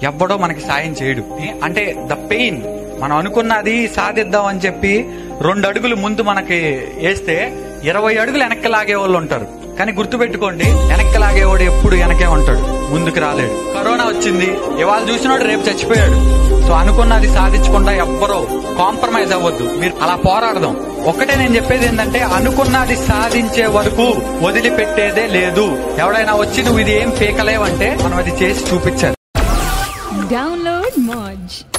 ఎవ్వడో మనకి సాయం చేయడు అంటే ద పెయిన్ మనం అనుకున్నది సాధిద్దాం అని చెప్పి రెండు అడుగులు ముందు మనకి వేస్తే ఇరవై అడుగులు వెనక్కి లాగే వాళ్ళు ఉంటారు కానీ గుర్తుపెట్టుకోండి వెనక్కి లాగేవాడు ఎప్పుడు వెనకే ఉంటాడు ముందుకు రాలేడు కరోనా వచ్చింది ఇవాళ చూసినోడు రేపు చచ్చిపోయాడు సో అనుకున్నది సాధించకుండా ఎవ్వరో కాంప్రమైజ్ అవ్వద్దు మీరు అలా పోరాడదాం ఒకటే నేను చెప్పేది ఏంటంటే అనుకున్నది సాధించే వరకు వదిలిపెట్టేదే లేదు ఎవడైనా వచ్చి నువ్వు ఇది ఏం పీకలేవంటే మనం అది చేసి చూపించాలి Download Moj.